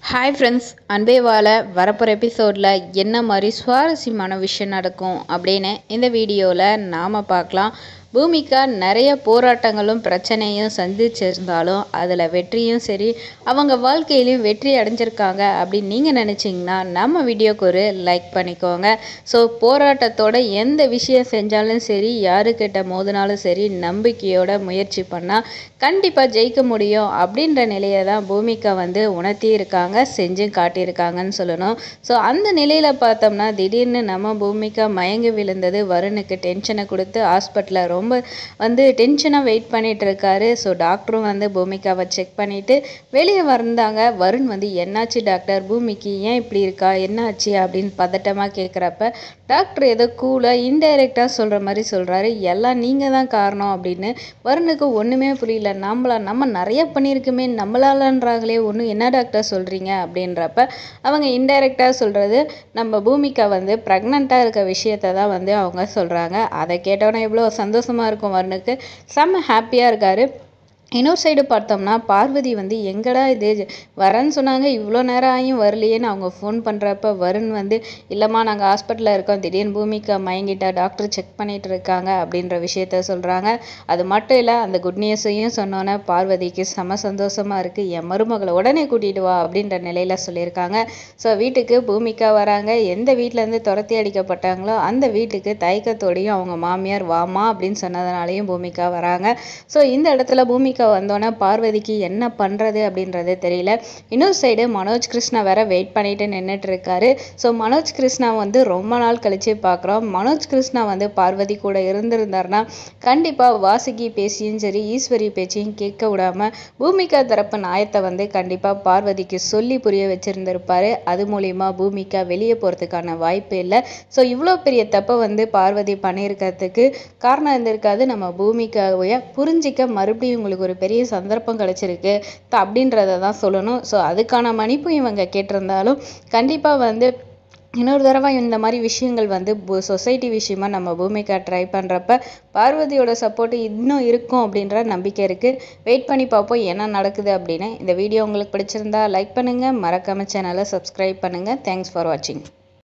hi friends அன்பே வாழ வரப்போகிற எபிசோடில் என்ன மாதிரி சுவாரஸ்யமான விஷயம் நடக்கும் அப்படின்னு இந்த வீடியோவில் நாம் பார்க்கலாம் பூமிகா நிறைய போராட்டங்களும் பிரச்சனையும் சந்திச்சிருந்தாலும் அதில் வெற்றியும் சரி அவங்க வாழ்க்கையிலையும் வெற்றி அடைஞ்சிருக்காங்க அப்படின்னு நீங்கள் நினச்சிங்கன்னா நம்ம வீடியோக்கு ஒரு லைக் பண்ணிக்கோங்க ஸோ போராட்டத்தோட எந்த விஷயம் செஞ்சாலும் சரி யாருக்கிட்ட மோதினாலும் சரி நம்பிக்கையோட முயற்சி பண்ணால் கண்டிப்பாக ஜெயிக்க முடியும் அப்படின்ற நிலையை தான் பூமிகா வந்து உணர்த்தி இருக்காங்க செஞ்சும் காட்டியிருக்காங்கன்னு சொல்லணும் ஸோ அந்த நிலையில் பார்த்தோம்னா திடீர்னு நம்ம பூமிகா மயங்கி விழுந்தது வருணுக்கு டென்ஷனை கொடுத்து ஹாஸ்பிட்டலில் ரொம்ப வந்து டென்ஷனாக வெயிட் பண்ணிட்டு இருக்காரு ஸோ டாக்டரும் வந்து பூமிகாவை செக் பண்ணிட்டு வெளியே வந்தாங்க வருண் வந்து என்னாச்சு டாக்டர் பூமிக்கு ஏன் இப்படி இருக்கா என்னாச்சு அப்படின்னு பதட்டமாக கேட்குறப்ப டாக்டர் ஏதோ கூலாக இன்டைரக்டாக சொல்கிற மாதிரி சொல்கிறாரு எல்லாம் நீங்கள் தான் காரணம் அப்படின்னு வருணுக்கு ஒன்றுமே புரியல நம்மளா நம்ம நிறைய பண்ணியிருக்குமே நம்மளாலன்றாங்களே ஒன்றும் என்ன டாக்டர் சொல்கிறீங்க அப்படின்றப்ப அவங்க இன்டைரக்டாக சொல்கிறது நம்ம பூமிகா வந்து ப்ரெக்னெண்ட்டாக இருக்க விஷயத்தை தான் வந்து அவங்க சொல்கிறாங்க அதை கேட்டோன்னே எவ்வளோ சந்தோஷமாக இருக்கும் வருணுக்கு செம்ம ஹாப்பியாக இருக்காரு இன்னொரு சைடு பார்த்தோம்னா பார்வதி வந்து எங்கடா இது வரேன்னு சொன்னாங்க இவ்வளோ நேரம் ஆகியும் வரலையேன்னு அவங்க ஃபோன் பண்ணுறப்ப வருண் வந்து இல்லைம்மா நாங்கள் ஹாஸ்பிட்டலில் இருக்கோம் திடீர்னு பூமிக்கா மயங்கிட்டா டாக்டர் செக் பண்ணிட்டு இருக்காங்க அப்படின்ற விஷயத்த சொல்கிறாங்க அது மட்டும் இல்லை அந்த குட் நியூஸையும் சொன்னோன்னே பார்வதிக்கு செம சந்தோஷமாக இருக்குது என் மருமகளை உடனே கூட்டிகிட்டு வா அப்படின்ற நிலையில் சொல்லியிருக்காங்க ஸோ வீட்டுக்கு பூமிக்கா வராங்க எந்த வீட்டிலேருந்து துரத்தி அடிக்கப்பட்டாங்களோ அந்த வீட்டுக்கு தயக்கத்தோடையும் அவங்க மாமியார் வாமா அப்படின்னு சொன்னதுனாலையும் பூமிக்கா வராங்க ஸோ இந்த இடத்துல பூமிக்கா பூமிகா வந்தோன்னே பார்வதிக்கு என்ன பண்ணுறது அப்படின்றது தெரியல இன்னொரு சைடு மனோஜ் கிருஷ்ணா வேற வெயிட் பண்ணிட்டு நின்றுட்டு இருக்காரு ஸோ மனோஜ் கிருஷ்ணா வந்து ரொம்ப நாள் கழிச்சு பார்க்குறோம் மனோஜ் கிருஷ்ணா வந்து பார்வதி கூட இருந்திருந்தாருன்னா கண்டிப்பாக வாசுகி பேசியும் சரி ஈஸ்வரி பேச்சையும் கேட்க விடாம பூமிகா தரப்பு நியாயத்தை வந்து கண்டிப்பாக பார்வதிக்கு சொல்லி புரிய வச்சிருந்திருப்பாரு அது மூலியமா பூமிகா வெளியே போகிறதுக்கான வாய்ப்பு இல்லை ஸோ இவ்வளோ பெரிய தப்பை வந்து பார்வதி பண்ணியிருக்கிறதுக்கு காரணம் இருந்திருக்காது நம்ம பூமிக்காவைய புரிஞ்சிக்க மறுபடியும் உங்களுக்கு ஒரு பெரிய சந்தர்ப்பம் கிடைச்சிருக்கு அப்படின்றத தான் சொல்லணும் ஸோ அதுக்கான மன்னிப்பும் இவங்க கேட்டிருந்தாலும் கண்டிப்பாக வந்து இன்னொரு தடவை இந்த மாதிரி விஷயங்கள் வந்து சொசைட்டி விஷயமா நம்ம பூமிக்கா ட்ரை பண்ணுறப்ப பார்வதியோட சப்போர்ட் இன்னும் இருக்கும் அப்படின்ற நம்பிக்கை இருக்குது வெயிட் பண்ணி பார்ப்போம் என்ன நடக்குது அப்படின்னு இந்த வீடியோ உங்களுக்கு பிடிச்சிருந்தா லைக் பண்ணுங்கள் மறக்காம சேனலை சப்ஸ்கிரைப் பண்ணுங்கள் தேங்க்ஸ் ஃபார் வாட்சிங்